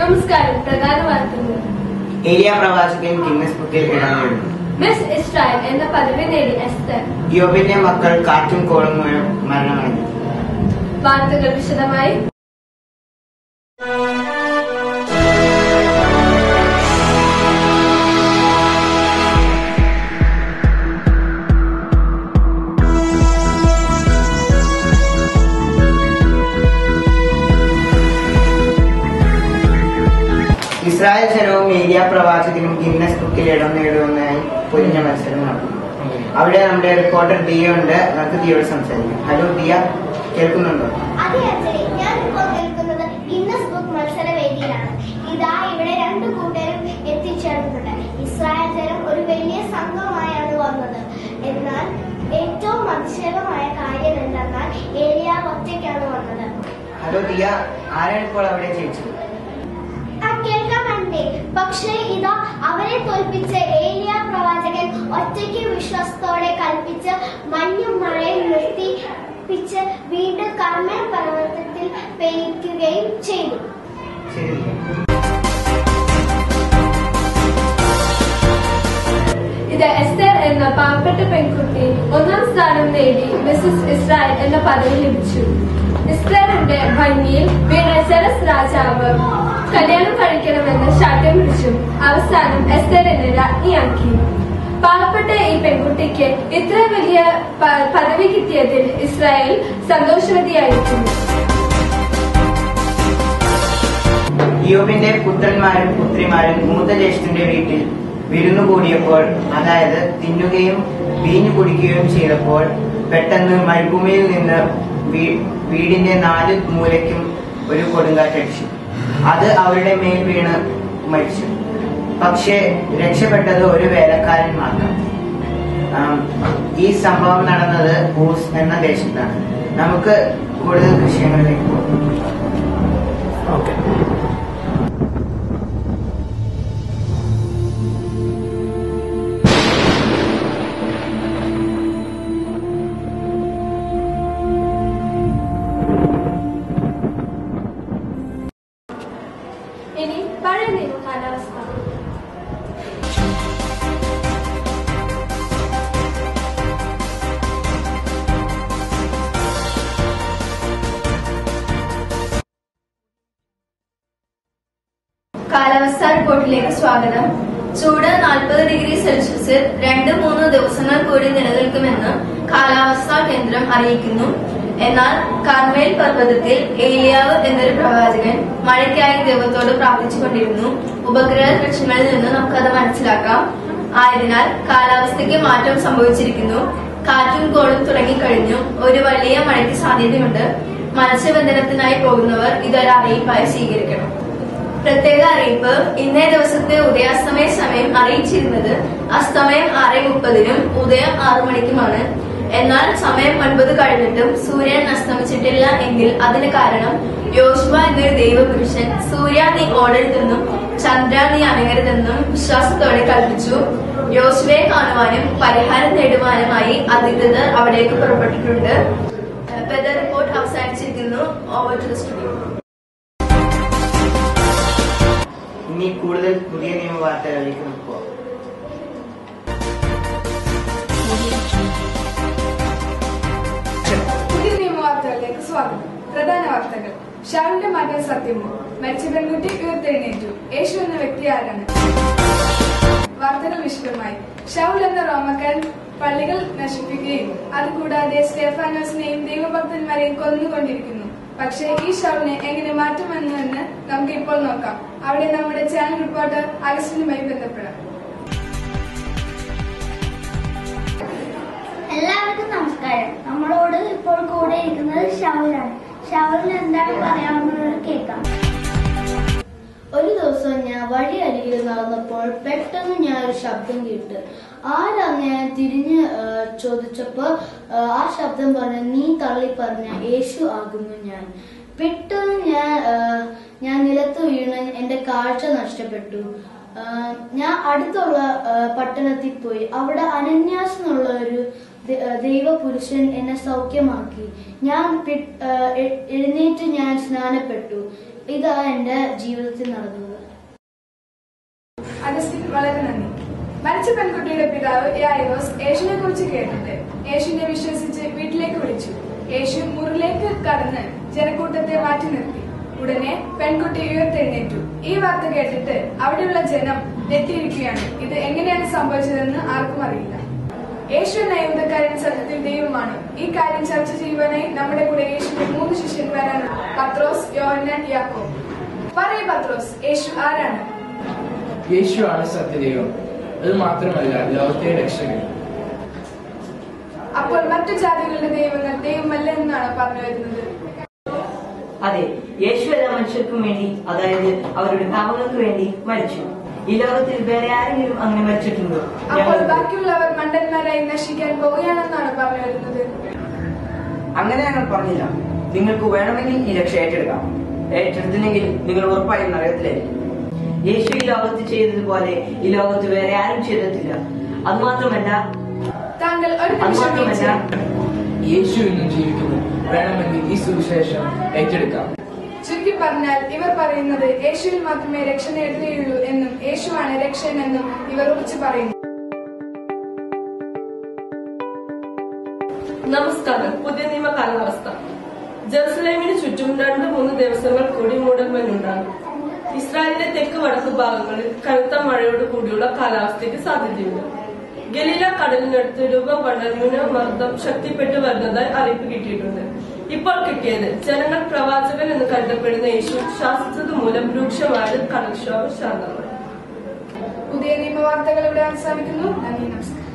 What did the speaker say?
നമസ്കാരം പ്രധാന വാർത്തകൾ ഏലിയ പ്രവാചകൻ ഗിന്നസ് ബുക്കിൽ ഇടം നേടുന്നു മിസ് ഇസ്രായേൽ എന്ന പദവി നേടി എസ്തർ യോബിന്റെ മക്കൾ കാറ്റും കോളും മൂലം മരണമടഞ്ഞു വാർത്തകൾ വിശദമായി ഇസ്രായേൽ ജനവും ഏലിയ പ്രവാചകനും ഗിന്നസ് ബുക്കിൽ ഇടം നേടുമെന്നായി പൊരിഞ്ഞ മത്സരം നടന്നു അവിടെ നമ്മുടെ റിപ്പോർട്ടർ ദിയ ഉണ്ട് നമുക്ക് ദിയോട് സംസാരിക്കാം ഹലോ ദിയ കേൾക്കുന്നുണ്ടോ അതെ അച്ഛനെ ഞാൻ ഇപ്പോൾ നിൽക്കുന്നത് ഗിന്നസ് ബുക്ക് മത്സരവേദിയിലാണ് ഇതാ ഇവിടെ രണ്ട് കൂട്ടരും എത്തിച്ചേർന്നിട്ടുണ്ട് ഇസ്രായേൽ ജനം ഒരു വലിയ സംഘമായാണ് വന്നത് എന്നാൽ ഏറ്റവും അതിശയമായ കാര്യം എന്തെന്നാൽ ഏലിയ ഒറ്റയ്ക്കാണ് വന്നത് ഹലോ ദിയ ആരാണ് ഇപ്പോൾ അവിടെ ജയിച്ചത് ആ കേൾക്കാൻ കണ്ടേ പക്ഷേ ഇതാ അവരെ തോൽപ്പിച്ച ഏലിയ പ്രവാചകൻ ഒറ്റയ്ക്ക് വിശ്വാസത്തോടെ കൽപ്പിച്ച് മഞ്ഞും മഴയും നിർത്തിപ്പിച്ച് വീണ്ടും കർമ്മ പർവ്വതത്തിൽ പെയ്യ്ക്കുകയും ചെയ്തു ശരി ദിയ. ഇത് എസ്തർ എന്ന പാവപ്പെട്ട പെൺകുട്ടി ഒന്നാം സ്ഥാനം നേടി മിസസ് ഇസ്രായേൽ എന്ന പദവി ലഭിച്ചു ഇസ്രായേലിന്റെ ഭംഗിയിൽ വീണ സെലസ് രാജാവ് കല്യാണം കഴിക്കണമെന്ന് ശാഠ്യം പിടിച്ചു അവസാനം എസ്തറിനെ രാജ്ഞിയാക്കി പാവപ്പെട്ട ഈ പെൺകുട്ടിക്ക് ഇത്ര വലിയ പ- പദവി കിട്ടിയതിൽ ഇസ്രായേൽ സന്തോഷവതിയായിരിക്കുന്നു യോബിന്റെ പുത്രന്മാരും പുത്രിമാരും മൂത്ത ജ്യേഷ്ഠന്റെ വീട്ടിൽ വിരുന്നു കൂടിയപ്പോൾ അതായത് തിന്നുകയും വീഞ്ഞു കുടിക്കുകയും ചെയ്തപ്പോൾ പെട്ടെന്ന് മരുഭൂമിയിൽ നിന്ന് വീ- വീടിന്റെ നാല് മൂലയ്ക്കും ഒരു കൊടുങ്കാറ്റടിച്ചു അത് അവരുടെ മേൽ വീണ് മരിച്ചു പക്ഷേ രക്ഷപ്പെട്ടത് ഒരു വേലക്കാരൻ മാത്രം ആം, ഈ സംഭവം നടന്നത് ഊസ് എന്ന ദേശത്താണ് നമുക്ക് കൂടുതൽ വിഷയങ്ങളിലേക്ക് പോകാം ഓക്കെ ഇനി പഴയ നിയമ കാലാവസ്ഥ കാലാവസ്ഥാ റിപ്പോർട്ടിലേക്ക് സ്വാഗതം ചൂട് നാൽപ്പത് ഡിഗ്രി സെൽഷ്യസിൽ രണ്ട് മൂന്ന് ദിവസങ്ങൾ കൂടി നിലനിൽക്കുമെന്ന് കാലാവസ്ഥാ കേന്ദ്രം അറിയിക്കുന്നു എന്നാൽ കാർമേൽ പർവ്വതത്തിൽ ഏലിയാവ് എന്നൊരു പ്രവാചകൻ മഴയ്ക്കായി ദൈവത്തോട് പ്രാർത്ഥിച്ചുകൊണ്ടിരുന്നു ഉപഗ്രഹ ദൃശ്യങ്ങളിൽ നിന്ന് നമുക്കത് മനസ്സിലാക്കാം ആയതിനാൽ കാലാവസ്ഥയ്ക്ക് മാറ്റം സംഭവിച്ചിരിക്കുന്നു കാറ്റും കോളും തുടങ്ങിക്കഴിഞ്ഞു ഒരു വലിയ മഴയ്ക്ക് സാധ്യതയുണ്ട് മത്സ്യബന്ധനത്തിനായി പോകുന്നവർ ഇതൊരു അറിയിപ്പായി സ്വീകരിക്കണം പ്രത്യേക അറിയിപ്പ് ഇന്നേ ദിവസത്തെ ഉദയാസ്തമയ സമയം അറിയിച്ചിരുന്നത് അസ്തമയം ആറ് മുപ്പതിനും ഉദയം ആറു മണിക്കുമാണ് എന്നാൽ സമയം ഒൻപത് കഴിഞ്ഞിട്ടും സൂര്യൻ അസ്തമിച്ചിട്ടില്ല എങ്കിൽ അതിന് കാരണം യോശുവ എന്നൊരു ദൈവപുരുഷൻ സൂര്യ നീ ഓടരുതെന്നും ചന്ദ്ര നീ അനങ്ങരുതെന്നും വിശ്വാസത്തോടെ കൽപ്പിച്ചു യോശുവയെ കാണുവാനും പരിഹാരം നേടുവാനുമായി അധികൃതർ അവിടേക്ക് പുറപ്പെട്ടിട്ടുണ്ട് വെദർ റിപ്പോർട്ട് അവസാനിച്ചിരിക്കുന്നു ഓവർ ടു ദ സ്റ്റുഡിയോ ഇനി കൂടുതൽ പുതിയ നിയമ വാർത്തകളിലേക്ക് നമുക്ക് പോകാം പുതിയ നിയമവാർത്തകളിലേക്ക് സ്വാഗതം പ്രധാന വാർത്തകൾ ഷാവിന്റെ മകൻ സത്യമോ മരിച്ച പെൺകുട്ടി ഉയർത്തെഴുന്നേറ്റു യേശു എന്ന വ്യക്തി ആരാണ് വാർത്തകൾ വിശദമായി ഷൗൽ എന്ന റോമക്കാരൻ പള്ളികൾ നശിപ്പിക്കുകയും അതുകൂടാതെ സ്റ്റെഫാനോസിനെയും ദൈവഭക്തന്മാരെയും കൊന്നുകൊണ്ടിരിക്കുന്നു പക്ഷേ ഈ ഷൗലിനെ എങ്ങനെ മാറ്റുമെന്ന് നമുക്ക് ഇപ്പോൾ നോക്കാം അവിടെ നമ്മുടെ ചാനൽ റിപ്പോർട്ടർ അഗസ്റ്റിനുമായി ബന്ധപ്പെടാം എല്ലാവർക്കും നമസ്കാരം നമ്മളോട് ഇപ്പോൾ കൂടെ ഇരിക്കുന്നത് ഷവലാണ് ഷവലിന് എന്താണ് പറയാവുന്നത് കേൾക്കാം ഒരു ദിവസം ഞാൻ വഴി അരികിൽ നടന്നപ്പോൾ പെട്ടെന്ന് ഞാൻ ഒരു ശബ്ദം കേട്ട് ആരാന്ന് ഞാൻ തിരിഞ്ഞ് ആ, ചോദിച്ചപ്പോ ആ, ആ ശബ്ദം പറഞ്ഞ നീ തള്ളി പറഞ്ഞ യേശു ആകുന്നു ഞാൻ പെട്ടെന്ന് ഞാൻ ആ, ഞാൻ നിലത്ത് വീണ് എന്റെ കാഴ്ച നഷ്ടപ്പെട്ടു ആ, ഞാൻ അടുത്തുള്ള ആ, പട്ടണത്തിൽ പോയി അവിടെ അനന്യാസ് എന്നുള്ള ഒരു ദ- ആ, ദൈവപുരുഷൻ എന്നെ സൗഖ്യമാക്കി ഞാൻ പി- ആ, എ- എഴുന്നേറ്റ് ഞാൻ സ്നാനപ്പെട്ടു ഇതാണ് എന്റെ ജീവിതത്തിൽ നടന്നത് അഗസ്റ്റിൻ വളരെ നന്ദി മരിച്ച പെൺകുട്ടിയുടെ പിതാവ് യായിറോസ് യേശുവിനെ കുറിച്ച് കേട്ടിട്ട് യേശുവിനെ വിശ്വസിച്ച് വീട്ടിലേക്ക് വിളിച്ചു യേശു മുറിലേക്ക് കടന്ന് ജനക്കൂട്ടത്തെ മാറ്റി നിർത്തി ഉടനെ പെൺകുട്ടി ഉയർത്തെഴുന്നേറ്റു ഈ വാർത്ത കേട്ടിട്ട് അവിടെയുള്ള ജനം എത്തിയിരിക്കുകയാണ് ഇത് എങ്ങനെയാണ് സംഭവിച്ചതെന്ന് ആർക്കും അറിയില്ല യേശു എന്ന യുവതക്കാരൻ സത്യത്തിൽ ദൈവമാണ് ഈ കാര്യം ചർച്ച ചെയ്യുവാനായി നമ്മുടെ കൂടെ യേശുവിന്റെ മൂന്ന് ശിഷ്യന്മാരാണ് പത്രോസ് യോഹന്നാൻ യാക്കോ പറയ് പത്രോസ് യേശു ആരാണ് യേശുവാണ് സത്യദൈവം അത് മാത്രമല്ല ലോകത്തെ രക്ഷകൻ അപ്പോൾ മറ്റു ജാതികളുടെ ദൈവങ്ങൾ ദൈവമല്ല എന്നാണ് പറഞ്ഞു വരുന്നത് അതെ യേശു എല്ലാ മനുഷ്യർക്കും വേണ്ടി അതായത് അവരുടെ പാപങ്ങൾക്ക് വേണ്ടി മരിച്ചു ഈ ലോകത്തിൽ വേറെ ആരെങ്കിലും അങ്ങനെ മരിച്ചിട്ടുണ്ടോ അപ്പോൾ ഞങ്ങൾ ബാക്കിയുള്ളവർ മണ്ടന്മാരായി നശിക്കാൻ പോവുകയാണെന്നാണ് പറഞ്ഞു വരുന്നത് അങ്ങനെ ഞങ്ങൾ പറഞ്ഞില്ല നിങ്ങൾക്ക് വേണമെങ്കിൽ ഈ രക്ഷ ഏറ്റെടുക്കാം ഏറ്റെടുത്തില്ലെങ്കിൽ നിങ്ങൾ ഉറപ്പായും നരകത്തിലായിരിക്കും യേശു ഈ ലോകത്ത് ചെയ്തതുപോലെ ഈ ലോകത്ത് വേറെ ആരും ചെയ്തിട്ടില്ല അത് മാത്രമല്ല താങ്കൾ ഒരു അത് നിമിഷം മാത്രമല്ല വെയിറ്റ് യേശു ഇന്നും ജീവിക്കുന്നു വേണമെങ്കിൽ ഈ സുവിശേഷം ഏറ്റെടുക്കാം ചുരുക്കി പറഞ്ഞാൽ ഇവർ പറയുന്നത് യേശുവിൽ മാത്രമേ രക്ഷ നേടുകയുള്ളൂ എന്നും യേശുവാണ് രക്ഷൻ എന്നും ഇവർ ഉറച്ചു പറയുന്നു നമസ്കാരം പുതിയ നിയമ കാലാവസ്ഥ ജെറുസലേമിന് ചുറ്റും രണ്ട് മൂന്ന് ദിവസങ്ങൾ കൂടി മൂടൽമഞ്ഞുണ്ടാകും ഇസ്രായേലിന്റെ തെക്ക് വടക്ക് ഭാഗങ്ങളിൽ കനത്ത മഴയോട് കൂടിയുള്ള കാലാവസ്ഥയ്ക്ക് സാധ്യതയുണ്ട് ഗലീല കടലിനടുത്ത് രൂപം കൊണ്ട ന്യൂനമർദ്ദം ശക്തിപ്പെട്ടു വരുന്നതായി അറിയിപ്പ് കിട്ടിയിട്ടുണ്ട് ഇപ്പോൾ കിട്ടിയത് ജനങ്ങൾ പ്രവാചകൻ എന്ന് കരുതപ്പെടുന്ന യേശു ശാസിച്ചത് മൂലം രൂക്ഷമായത് കടൽക്ഷോഭം ശാന്തമായി പുതിയ നിയമവാർത്തകൾ ഇവിടെ അവസാനിക്കുന്നു നന്ദി നമസ്കാരം